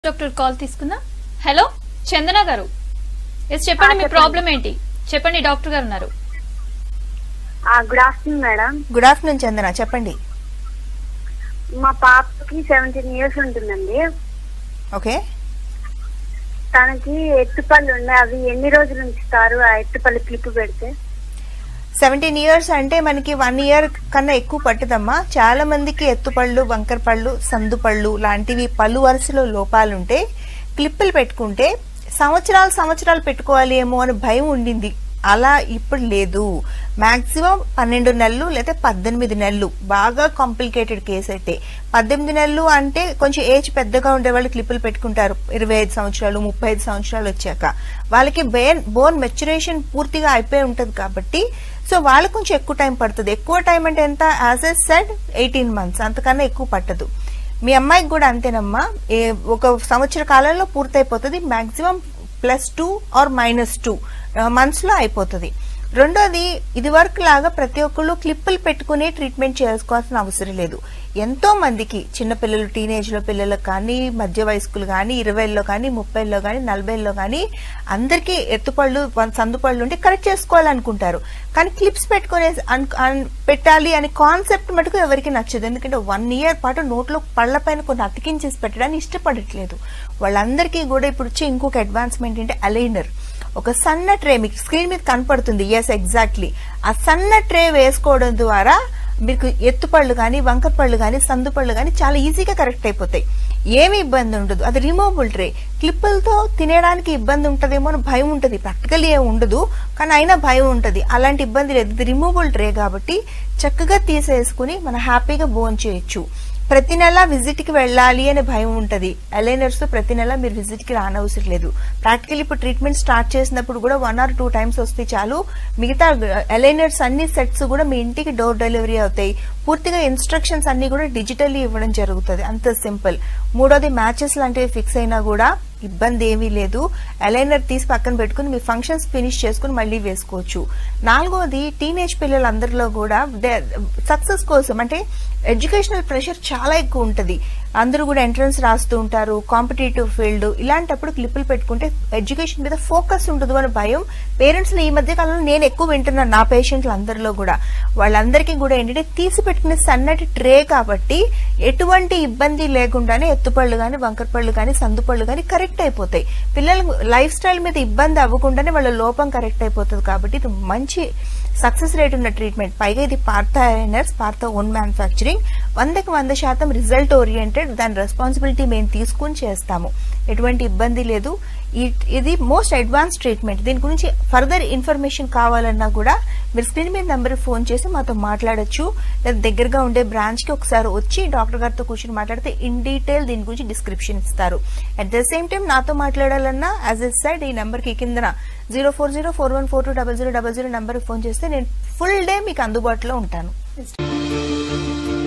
doctor call తీసుకుందా hello Chandana garu yes చెప్పండి మీ problem ఏంటి చెప్పండి డాక్టర్ గారు ఉన్నారు good afternoon madam good afternoon Chandana చెప్పండి మా పాపకి సెవెంటీన్ ఇయర్స్ ఉంటుందండి ఓకే తనకి ఎత్తుపళ్ళు ఉన్నాయి అవి ఎన్ని రోజులు ఉంచుతారు ఆ ఎత్తుపళ్ళు క్లిప్ పెడితే సెవెంటీన్ ఇయర్స్ అంటే మనకి వన్ ఇయర్ కన్నా ఎక్కువ పట్టుదమ్మా చాలా మందికి ఎత్తుపళ్ళు వంకర పళ్ళు సందు పళ్ళు లాంటివి పళ్ళు వరుసలో లోపాలుంటే క్లిప్పులు పెట్టుకుంటే సంవత్సరాలు సంవత్సరాలు పెట్టుకోవాలి ఏమో అని భయం ఉండింది అలా ఇప్పుడు లేదు మాక్సిమం పన్నెండు నెలలు లేదా పద్దెనిమిది నెలలు బాగా కాంప్లికేటెడ్ కేసు అయితే పద్దెనిమిది నెలలు అంటే కొంచెం ఏజ్ పెద్దగా ఉండే వాళ్ళు క్లిప్పులు పెట్టుకుంటారు ఇరవై ఐదు సంవత్సరాలు ముప్పై ఐదు సంవత్సరాలు వచ్చాక వాళ్ళకి బేన్ బోన్ మెచ్యురేషన్ పూర్తిగా అయిపోయి ఉంటది కాబట్టి సో వాళ్ళకి కొంచెం ఎక్కువ టైం పడుతుంది ఎక్కువ టైం అంటే ఎంత as a said eighteen months అంతకన్నా ఎక్కువ పట్టదు మీ అమ్మాయికి కూడా అంతేనమ్మా ఏ- ఒక సంవత్సర కాలంలో పూర్తయిపోతుంది maximum plus two or minus two months లో అయిపోతుంది రెండోది ఇది వరకు లాగా ప్రతి ఒక్కళ్ళు క్లిప్పులు పెట్టుకుని ట్రీట్మెంట్ చేసుకోవాల్సిన అవసరం లేదు ఎంతో మందికి చిన్న పిల్లలు టీనేజ్ లో పిల్లలకు కానీ మధ్య వయస్కులు కానీ ఇరవైలో కానీ ముప్పైలో కానీ నలభైలో కానీ అందరికీ ఎత్తుపళ్ళు వన్- సందుపళ్ళు ఉంటే కరెక్ట్ చేసుకోవాలనుకుంటారు కానీ క్లిప్స్ పెట్టుకునే అన్- అన్- పెట్టాలి అనే కాన్సెప్ట్ మటుకు ఎవరికి నచ్చదు ఎందుకంటే వన్ ఇయర్ పాటు నోట్లో పళ్ళ పైన కొన్ని అతికించేసి పెట్టడానికి ఇష్టపడట్లేదు వాళ్ళందరికీ కూడా ఇప్పుడు వచ్చే ఇంకొక అడ్వాన్స్మెంట్ ఏంటి అలైనర్ ఒక సన్న ట్రే మీకు స్క్రీన్ మీద కనపడుతుంది ఎస్ ఎగ్జాక్ట్లీ ఆ సన్న ట్రే వేసుకోవడం ద్వారా మీకు ఎత్తుపళ్ళు కానీ వంకర పళ్ళు కానీ సందు పళ్ళు కానీ చాలా ఈజీగా కరెక్ట్ అయిపోతాయి ఏమి ఇబ్బంది ఉండదు అది రిమూవబుల్ ట్రే క్లిప్పులతో తినేయడానికి ఇబ్బంది ఉంటదేమో అని భయం ఉంటుంది ప్రాక్టికల్ ఏం ఉండదు కానీ అయినా భయం ఉంటుంది అలాంటి ఇబ్బంది లేదు ఇది రిమూవబుల్ ట్రే కాబట్టి చక్కగా తీసేసుకుని మనం హ్యాపీగా బోన్ చేయొచ్చు ప్రతి నెల విజిట్ కి వెళ్ళాలి అనే భయం ఉంటది అలైనర్స్ తో ప్రతి నెల మీరు విజిట్ కి రానవసరం లేదు ప్రాక్టికల్ ఇప్పుడు ట్రీట్మెంట్ స్టార్ట్ చేసినప్పుడు కూడా వన్ ఆర్ టూ టైమ్స్ వస్తే చాలు మిగతా అలైనర్స్ అన్ని సెట్స్ కూడా మీ ఇంటికి డోర్ డెలివరీ అవుతాయి పూర్తిగా ఇన్స్ట్రక్షన్స్ అన్ని కూడా డిజిటల్లీ ఇవ్వడం జరుగుతుంది అంత సింపుల్ మూడోది మ్యాచెస్ లాంటివి ఫిక్స్ అయినా కూడా ఇబ్బంది ఏమీ లేదు అలైనర్ తీసి పక్కన పెట్టుకుని మీ ఫంక్షన్స్ ఫినిష్ చేసుకుని మళ్ళీ వేసుకోవచ్చు నాలుగోది టీనేజ్ పిల్లలందరిలో కూడా సక్సెస్ కోసం అంటే ఎడ్యుకేషనల్ ప్రెషర్ చాలా ఎక్కువ ఉంటది అందరూ కూడా ఎంట్రన్స్ రాస్తూ ఉంటారు కాంపిటేటివ్ ఫీల్డ్ ఇలాంటప్పుడు క్లిప్పులు పెట్టుకుంటే ఎడ్యుకేషన్ మీద ఫోకస్ ఉండదు అని భయం పేరెంట్స్ ఈ మధ్య కాలంలో నేను ఎక్కువ వింటున్నాను నా పేషెంట్లు అందరిలో కూడా వాళ్ళందరికీ కూడా ఏంటంటే తీసి పెట్టుకునే సన్నటి ట్రే కాబట్టి ఎటువంటి ఇబ్బంది లేకుండానే ఎత్తుపళ్ళు కానీ వంకరపళ్ళు కానీ సందుపళ్ళు కానీ కరెక్ట్ అయిపోతాయి పిల్లల లైఫ్ స్టైల్ మీద ఇబ్బంది అవ్వకుండానే వాళ్ళ లోపం కరెక్ట్ అయిపోతుంది కాబట్టి ఇది మంచి సక్సెస్ రేట్ ఉన్న ట్రీట్మెంట్ పైగా ఇది Partha aligners Partha own manufacturing వందకి వంద శాతం రిజల్ట్ ఓరియంటెడ్ దాని రెస్పాన్సిబిలిటీ మేము తీసుకుని చేస్తాము ఎటువంటి ఇబ్బంది లేదు ఈ- ఇది మోస్ట్ అడ్వాన్స్ ట్రీట్మెంట్ దీని గురించి ఫర్దర్ ఇన్ఫర్మేషన్ కావాలన్నా కూడా మీరు స్క్రీన్ మీద నెంబర్ ఫోన్ చేసి మాతో మాట్లాడొచ్చు లేదా దగ్గరగా ఉండే బ్రాంచ్ కి ఒకసారి వచ్చి డాక్టర్ గారితో కూర్చొని మాట్లాడితే ఇన్ డీటెయిల్ దీని గురించి డిస్క్రిప్షన్ ఇస్తారు అట్ ద సేమ్ టైం నాతో మాట్లాడాలన్నా యాజ్ ఎ సైడ్ ఈ నెంబర్ కి కిందన zero four zero four one four two double zero double zero number phone చేస్తే నేను ఫుల్ డే మీకు అందుబాటులో ఉంటాను